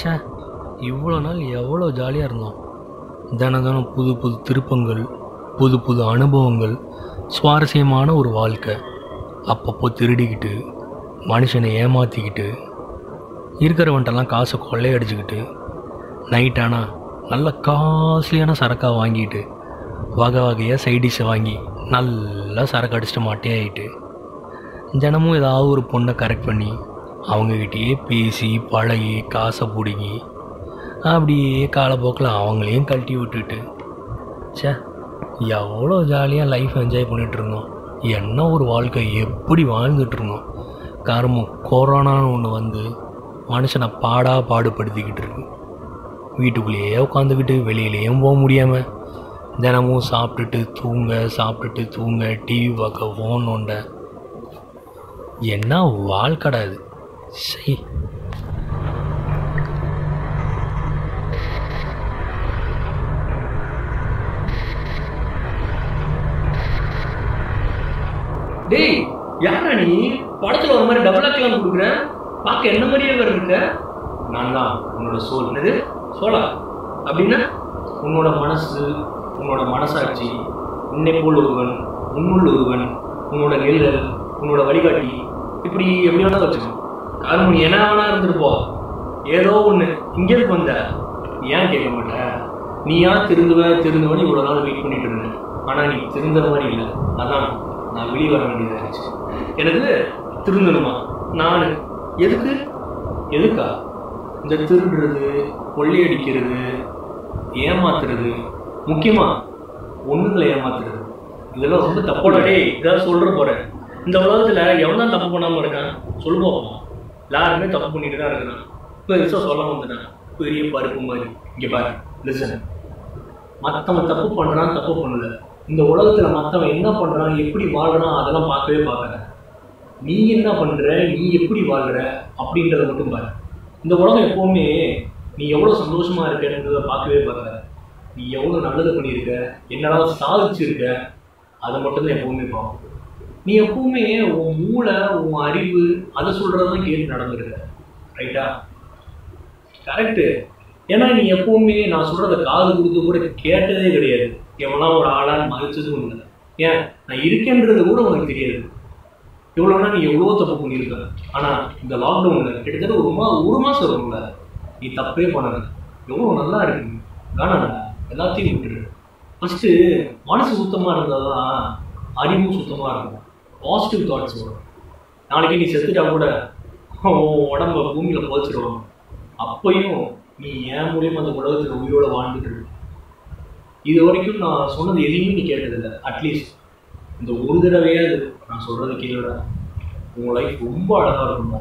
ச்சே இவ்வளோ நாள் எவ்வளோ ஜாலியாக இருந்தோம் தினம் தினம் புது புது திருப்பங்கள் புது புது அனுபவங்கள் சுவாரஸ்யமான ஒரு வாழ்க்கை அப்பப்போ திருடிக்கிட்டு மனுஷனை ஏமாற்றிக்கிட்டு இருக்கிறவன்ட்டெல்லாம் காசை கொள்ளையடிச்சுக்கிட்டு நைட் ஆனால் நல்ல காஸ்ட்லியான சரக்காக வாங்கிட்டு வகை வகையாக சைடிஷை வாங்கி நல்லா சரக்கு அடிச்சிட்டு மாட்டேயாயிட்டு தினமும் ஏதாவது ஒரு பொண்ணை கரெக்ட் பண்ணி அவங்கக்கிட்டேயே பேசி பழகி காசை பிடுங்கி அப்படியே காலப்போக்கில் அவங்களையும் கழட்டி விட்டுட்டு ச்சே எவ்வளோ ஜாலியாக லைஃப் என்ஜாய் பண்ணிகிட்டு இருந்தோம் என்ன ஒரு வாழ்க்கை எப்படி வாழ்ந்துட்டு இருந்தோம் கருமம் கொரோனான்னு ஒன்று வந்து மனுஷனை பாடா பாடுபடுத்திக்கிட்டு இருக்கு வீட்டுக்குள்ளேயே உட்காந்துக்கிட்டு வெளியிலேயும் போக முடியாமல் தினமும் சாப்பிட்டுட்டு தூங்க சாப்பிட்டுட்டு தூங்க டிவி பார்க்க ஃபோன் நோண்ட என்ன வாழ்க்கடா இது சை டேய் யாரா நீ படத்துல ஒரு மாதிரி டபுள் ஆக்கலாம் கொடுக்குற பார்க்க என்ன மாதிரியே வேற இருக்க நான் தான் உன்னோட சோல் என்னது சோலா அப்படின்னா உன்னோட மனசு உன்னோட மனசாட்சி உன்னை போல் ஒருவன் உன்னுள் ஒருவன் உன்னோட நிழல் உன்னோட வழிகாட்டி இப்படி எப்படி வேணா வச்சுக்கணும் காரணம் நீ என்ன வேணா இருந்திருப்போ ஏதோ ஒன்று இங்கே இருக்கு வந்த ஏன் கேட்க மாட்டேன் நீ ஏன் திருந்துவ திருந்துவன்னு இவ்வளோ நாள் வெயிட் பண்ணிட்டு இருந்தேன் ஆனால் நீ திருந்த மாதிரி இல்லை அதான் நான் வெளியே வர வேண்டியதாக இருந்துச்சு எனக்கு திருந்தணுமா நான் எதுக்கு எதுக்கா இந்த திருடுறது கொள்ளையடிக்கிறது ஏமாத்துறது முக்கியமாக ஒண்ணுங்களை ஏமாத்துறது இதெல்லாம் ரொம்ப போட தப்போட டேய் இதான் சொல்ற போறேன் இந்த உலகத்துல எவன் தான் தப்பு பண்ணாம இருக்கான் சொல்லு பார்ப்போம் எல்லாருமே தப்பு பண்ணிட்டு தான் இருக்கிறான் பெருசா சொல்ல வந்துட்டான் பெரிய பருப்பு மாதிரி இங்க பாரு லிசன் மற்றவன் தப்பு பண்ணுறான் தப்பு பண்ணல இந்த உலகத்துல மற்றவன் என்ன பண்றான் எப்படி வாழ்றான் அதெல்லாம் பார்க்கவே பார்க்கற நீ என்ன பண்ற நீ எப்படி வாழ்ற அப்படின்றத மட்டும் பாரு இந்த உலகம் எப்பவுமே நீ எவ்வளவு சந்தோஷமா இருக்கன்றத பார்க்கவே பார்க்கற நீ எவ்வளவு நல்லது பண்ணியிருக்க என்னெல்லாம் சாதிச்சிருக்க அதை மட்டும்தான் எப்பவுமே பார்க்கும் நீ எப்பவுமே உன் மூளை உன் அறிவு அதை சொல்றதான் கேட்டு நடந்துருக்க ரைட்டா கரெக்டு ஏன்னா நீ எப்பவுமே நான் சொல்றத காது கொடுத்து கூட கேட்டதே கிடையாது எவனா ஒரு ஆளான்னு மதிச்சதும் இல்லை ஏன் நான் இருக்கேன்றது கூட உனக்கு தெரியாது இவ்வளோனா நீ எவ்வளோ தப்பு பண்ணியிருக்க ஆனால் இந்த லாக்டவுனில் கிட்டத்தட்ட ஒரு மா ஒரு மாதம் இருக்கும்ல நீ தப்பே பண்ணல எவ்வளோ நல்லா இருக்கு வேணாம் எல்லாத்தையும் விட்டுரு ஃபஸ்ட்டு மனசு சுத்தமாக இருந்தால் தான் அறிவும் சுத்தமாக இருக்கும் பாசிட்டிவ் தாட்ஸ் வரும் நாளைக்கு நீ செத்துட்டா கூட உன் உடம்ப பூமியில் புதைச்சிருவாங்க அப்பையும் நீ ஏன் மூலியமா அந்த உலகத்தில் உயிரோட வாழ்ந்துட்டு இருக்க இது வரைக்கும் நான் சொன்னது எதையுமே நீ கேட்டதில்லை அட்லீஸ்ட் இந்த ஒரு தடவையாவது நான் சொல்றது கேளுடா உன் லைஃப் ரொம்ப அழகா இருக்கும்டா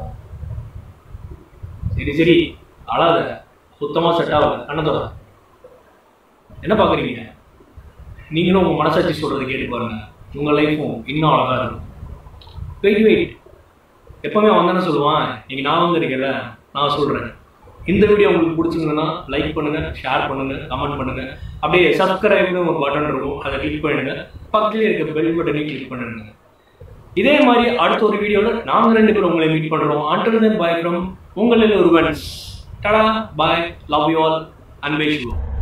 சரி சரி அழாத சுத்தமா செட் ஆகல கண்ணத்தோட என்ன பார்க்குறீங்க நீங்களும் உங்க மனசாட்சி சொல்றதை கேட்டு பாருங்க உங்க லைஃப்பும் இன்னும் அழகா இருக்கும் வெயிட் வெயிட் எப்பவுமே அவன் தானே சொல்லுவான் நீங்க நான் வந்து இருக்கல நான் சொல்றேன் இந்த வீடியோ உங்களுக்கு பிடிச்சிருந்ததுன்னா லைக் பண்ணுங்க ஷேர் பண்ணுங்க கமெண்ட் பண்ணுங்க அப்படியே சப்ஸ்கிரைப்னு ஒரு பட்டன் இருக்கும் அதை கிளிக் பண்ணுங்க பக்கத்துலேயே இருக்க பெல் பட்டனையும் கிளிக் பண்ணுங்க இதே மாதிரி அடுத்த ஒரு வீடியோவில் நாங்கள் ரெண்டு பேரும் உங்களை மீட் பண்ணுறோம் அண்டர் தென் பாய் ஃப்ரம் உங்களில் ஒருவன் tata bye love you all and you